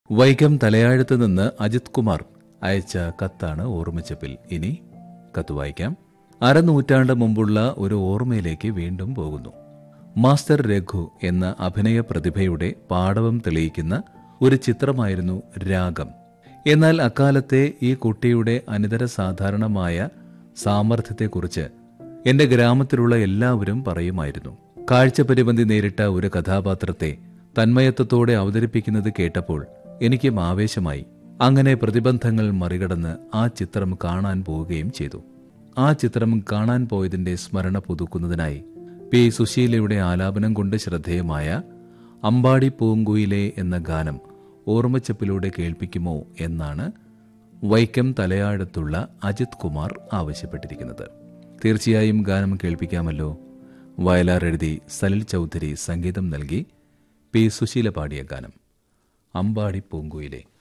വൈക്കം തലയാഴത്ത് നിന്ന് അജിത് കുമാർ അയച്ച കത്താണ് ഓർമ്മച്ചപ്പിൽ ഇനി കത്ത് വായിക്കാം അരനൂറ്റാണ്ട് മുമ്പുള്ള ഒരു ഓർമ്മയിലേക്ക് വീണ്ടും പോകുന്നു മാസ്റ്റർ രഘു എന്ന അഭിനയ പ്രതിഭയുടെ പാടവം തെളിയിക്കുന്ന ഒരു ചിത്രമായിരുന്നു രാഗം എന്നാൽ അക്കാലത്തെ ഈ കുട്ടിയുടെ അനിതര സാധാരണമായ സാമർഥ്യത്തെക്കുറിച്ച് എന്റെ ഗ്രാമത്തിലുള്ള എല്ലാവരും പറയുമായിരുന്നു കാഴ്ചപരിമിതി നേരിട്ട ഒരു കഥാപാത്രത്തെ തന്മയത്വത്തോടെ അവതരിപ്പിക്കുന്നത് കേട്ടപ്പോൾ എനിക്കും ആവേശമായി അങ്ങനെ പ്രതിബന്ധങ്ങൾ മറികടന്ന് ആ ചിത്രം കാണാൻ പോവുകയും ചെയ്തു ആ ചിത്രം കാണാൻ പോയതിന്റെ സ്മരണ പുതുക്കുന്നതിനായി പി സുശീലയുടെ ആലാപനം കൊണ്ട് ശ്രദ്ധേയമായ അമ്പാടി പൂങ്കുയിലെ എന്ന ഗാനം ഓർമ്മച്ചപ്പിലൂടെ കേൾപ്പിക്കുമോ എന്നാണ് വൈക്കം തലയാടത്തുള്ള അജിത് കുമാർ ആവശ്യപ്പെട്ടിരിക്കുന്നത് തീർച്ചയായും ഗാനം കേൾപ്പിക്കാമല്ലോ വയലാർ എഴുതി സലിൽ ചൗധരി സംഗീതം നൽകി പി സുശീല പാടിയ ഗാനം അമ്പാടി പൂങ്കുയിലെ